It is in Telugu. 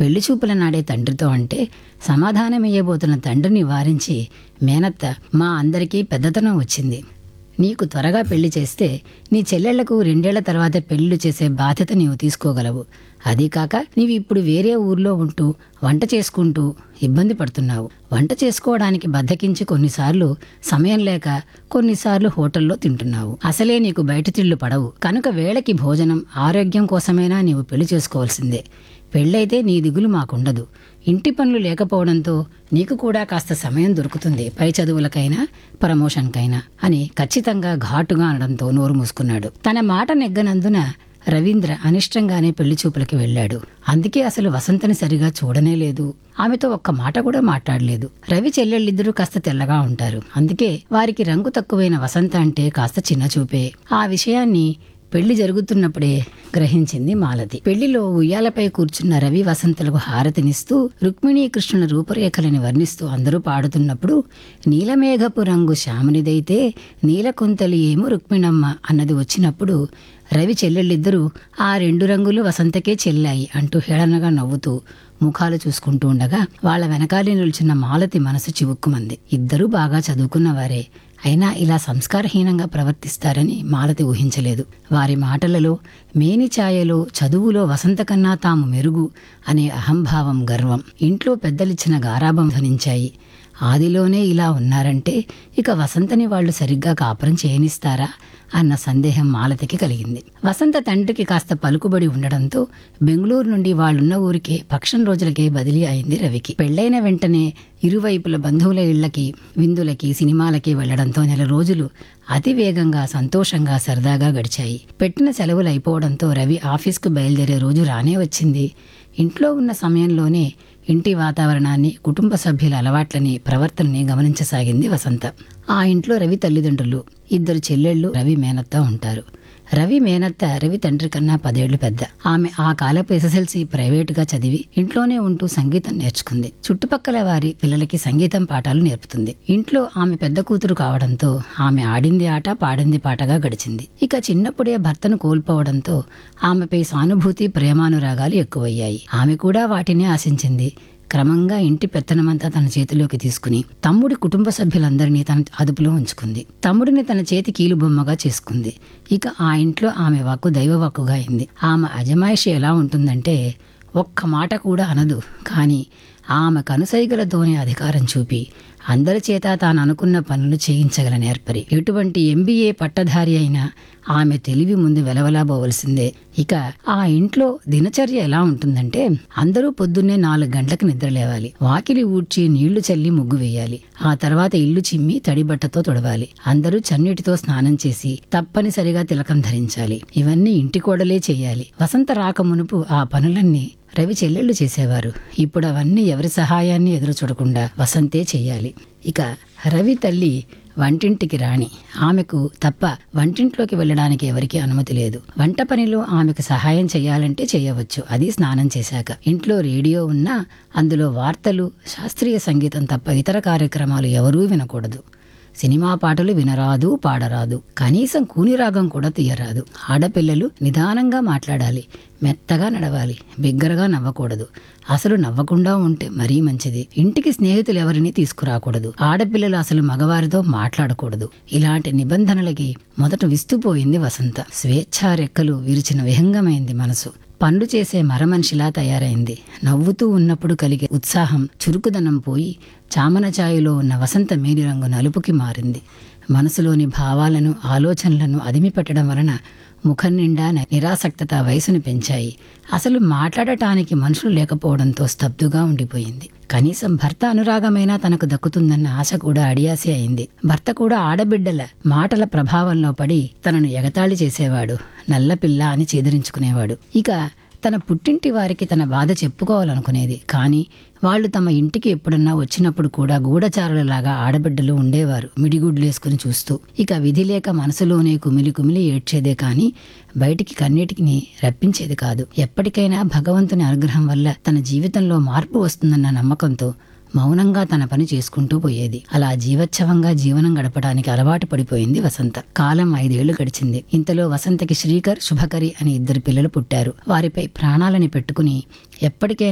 పెళ్లి చూపుల నాడే తండ్రితో అంటే సమాధానమియ్యబోతున్న తండ్రిని వారించి మేనత్త మా అందరికీ పెద్దతనం వచ్చింది నీకు త్వరగా పెళ్లి చేస్తే నీ చెల్లెళ్లకు రెండేళ్ల తర్వాత పెళ్లిళ్ళు చేసే బాధ్యత నీవు తీసుకోగలవు అదీ కాక నీవు ఇప్పుడు వేరే ఊర్లో ఉంటూ వంట చేసుకుంటూ ఇబ్బంది పడుతున్నావు వంట చేసుకోవడానికి బద్దకించి కొన్నిసార్లు సమయం లేక కొన్నిసార్లు హోటల్లో తింటున్నావు అసలే నీకు బయట తిళ్ళు పడవు కనుక వేళకి భోజనం ఆరోగ్యం కోసమైనా నీవు పెళ్లి చేసుకోవాల్సిందే పెళ్ళైతే నీ దిగులు మాకుండదు ఇంటి పనులు లేకపోవడంతో నీకు కూడా కాస్త సమయం దొరుకుతుంది పై చదువులకైనా ప్రమోషన్కైనా అని ఖచ్చితంగా ఘాటుగా అనడంతో నోరు మూసుకున్నాడు తన మాట నెగ్గనందున రవీంద్ర అనిష్టంగానే పెళ్లి చూపులకి వెళ్ళాడు అందుకే అసలు వసంతని సరిగా చూడనే లేదు ఆమెతో ఒక్క మాట కూడా మాట్లాడలేదు రవి చెల్లెళ్ళిద్దరూ కాస్త తెల్లగా ఉంటారు అందుకే వారికి రంగు తక్కువైన వసంత అంటే కాస్త చిన్న చూపే ఆ విషయాన్ని పెళ్లి జరుగుతున్నప్పుడే గ్రహించింది మాలతి పెళ్లిలో ఉయ్యాలపై కూర్చున్న రవి వసంతలకు హారతినిస్తూ రుక్మిణీ కృష్ణుల రూపురేఖలని వర్ణిస్తూ అందరూ పాడుతున్నప్పుడు నీలమేఘపు రంగు శ్యామునిదైతే నీలకుంతలి ఏమో రుక్మిణమ్మ అన్నది వచ్చినప్పుడు రవి చెల్లెళ్ళిద్దరూ ఆ రెండు రంగులు వసంతకే చెల్లాయి అంటూ హేళనగా నవ్వుతూ ముఖాలు చూసుకుంటూ ఉండగా వాళ్ళ వెనకాలే నిల్చున్న మాలతి మనసు చివుక్కుమంది ఇద్దరూ బాగా చదువుకున్నవారే అయినా ఇలా సంస్కారహీనంగా ప్రవర్తిస్తారని మాలతి ఊహించలేదు వారి మాటలలో మేని ఛాయలో చదువులో వసంత కన్నా తాము మెరుగు అనే అహంభావం గర్వం ఇంట్లో పెద్దలిచ్చిన గారాభం ధ్వనించాయి ఆదిలోనే ఇలా ఉన్నారంటే ఇక వసంతని వాళ్ళు సరిగ్గా కాపురం చేయనిస్తారా అన్న సందేహం మాలతికి కలిగింది వసంత తండ్రికి కాస్త పలుకుబడి ఉండడంతో బెంగళూరు నుండి వాళ్ళున్న ఊరికే పక్షం రోజులకే బదిలీ అయింది రవికి పెళ్లైన వెంటనే ఇరువైపుల బంధువుల ఇళ్లకి విందులకి సినిమాలకి వెళ్లడంతో నెల రోజులు అతి వేగంగా సంతోషంగా సరదాగా గడిచాయి పెట్టిన సెలవులు అయిపోవడంతో రవి ఆఫీస్కు బయలుదేరే రోజు రానే వచ్చింది ఇంట్లో ఉన్న సమయంలోనే ఇంటి వాతావరణాన్ని కుటుంబ సభ్యుల అలవాట్లని ప్రవర్తనని గమనించసాగింది వసంత ఆ ఇంట్లో రవి తల్లిదండ్రులు ఇద్దరు చెల్లెళ్ళు రవి మేనత్త ఉంటారు రవి మేనత్త రవి తండ్రి కన్నా పదేళ్లు పెద్ద ఆమె ఆ కాలపు ఎస్ఎస్ఎల్సి ప్రైవేటుగా చదివి ఇంట్లోనే ఉంటూ సంగీతం నేర్చుకుంది చుట్టుపక్కల వారి పిల్లలకి సంగీతం పాఠాలు నేర్పుతుంది ఇంట్లో ఆమె పెద్ద కూతురు కావడంతో ఆమె ఆడింది ఆట పాడింది పాటగా గడిచింది ఇక చిన్నప్పుడే భర్తను కోల్పోవడంతో ఆమెపై సానుభూతి ప్రేమానురాగాలు ఎక్కువయ్యాయి ఆమె కూడా వాటినే ఆశించింది క్రమంగా ఇంటి పెత్తనమంతా తన చేతిలోకి తీసుకుని తమ్ముడి కుటుంబ సభ్యులందరినీ తన అదుపులో ఉంచుకుంది తమ్ముడిని తన చేతి కీలుబొమ్మగా చేసుకుంది ఇక ఆ ఇంట్లో ఆమె వాక్కు దైవ వాక్కుగా అయింది ఆమె అజమాయిషి ఎలా ఉంటుందంటే ఒక్క మాట కూడా అనదు కానీ ఆమె కనుసైగలతోనే అధికారం చూపి అందరి చేత తాను అనుకున్న పనులు చేయించగల నేర్పరి ఎటువంటి ఎంబీఏ పట్టధారి అయినా ఆమె తెలివి ముందు వెలవలాబోవలసిందే ఇక ఆ ఇంట్లో దినచర్య ఎలా ఉంటుందంటే అందరూ పొద్దున్నే నాలుగు గంటలకు నిద్ర లేవాలి వాకిలి ఊడ్చి నీళ్లు చల్లి ముగ్గు వేయాలి ఆ తర్వాత ఇల్లు చిమ్మి తడి బట్టతో తొడవాలి అందరూ చన్నీటితో స్నానం చేసి తప్పనిసరిగా తిలకం ధరించాలి ఇవన్నీ ఇంటి కోడలే చేయాలి వసంత రాక మునుపు ఆ పనులన్నీ రవి చెల్లెళ్ళు చేసేవారు ఇప్పుడు అవన్నీ ఎవరి సహాయాన్ని ఎదురు చూడకుండా వసంతే చెయ్యాలి ఇక రవి తల్లి వంటింటికి రాణి ఆమెకు తప్ప వంటింట్లోకి వెళ్ళడానికి ఎవరికీ అనుమతి లేదు వంట పనిలో ఆమెకు సహాయం చేయాలంటే చేయవచ్చు అది స్నానం చేశాక ఇంట్లో రేడియో ఉన్నా అందులో వార్తలు శాస్త్రీయ సంగీతం తప్ప ఇతర కార్యక్రమాలు ఎవరూ వినకూడదు సినిమా పాటలు వినరాదు పాడరాదు కనీసం కూని రాగం కూడా తీయరాదు ఆడపిల్లలు నిదానంగా మాట్లాడాలి మెత్తగా నడవాలి బిగ్గరగా నవ్వకూడదు అసలు నవ్వకుండా ఉంటే మరీ మంచిది ఇంటికి స్నేహితులు ఎవరిని తీసుకురాకూడదు ఆడపిల్లలు అసలు మగవారితో మాట్లాడకూడదు ఇలాంటి నిబంధనలకి మొదట విస్తుపోయింది వసంత స్వేచ్ఛా రెక్కలు విరిచిన విహంగమైంది మనసు పనులు చేసే మరమనిషిలా తయారైంది నవ్వుతూ ఉన్నప్పుడు కలిగే ఉత్సాహం చురుకుదనం పోయి చామన ఛాయలో ఉన్న వసంత మేలిరంగు నలుపుకి మారింది మనసులోని భావాలను ఆలోచనలను అదిమి పెట్టడం వలన ముఖం నిండా నిరాసక్తత వయసును పెంచాయి అసలు మాట్లాడటానికి మనుషులు లేకపోవడంతో స్తబ్దుగా ఉండిపోయింది కనీసం భర్త అనురాగమైనా తనకు దక్కుతుందన్న ఆశ కూడా అడియాసి అయింది భర్త కూడా ఆడబిడ్డల మాటల ప్రభావంలో పడి తనను ఎగతాళి చేసేవాడు నల్లపిల్ల అని చీదరించుకునేవాడు ఇక తన పుట్టింటి వారికి తన బాధ చెప్పుకోవాలనుకునేది కానీ వాళ్ళు తమ ఇంటికి ఎప్పుడన్నా వచ్చినప్పుడు కూడా గూఢచారులలాగా ఆడబిడ్డలు ఉండేవారు మిడిగుడ్లేసుకుని చూస్తూ ఇక విధి లేక మనసులోనే కుమిలి కుమిలి ఏడ్చేదే కానీ బయటికి కన్నీటికి రప్పించేది కాదు ఎప్పటికైనా భగవంతుని అనుగ్రహం వల్ల తన జీవితంలో మార్పు వస్తుందన్న నమ్మకంతో మౌనంగా తన పని చేసుకుంటూ పోయేది అలా జీవోత్సవంగా జీవనం గడపడానికి అలవాటు పడిపోయింది వసంత కాలం ఐదేళ్లు గడిచింది ఇంతలో వసంతకి శ్రీకర్ శుభకరి అని ఇద్దరు పిల్లలు పుట్టారు వారిపై ప్రాణాలని పెట్టుకుని ఎప్పటికైనా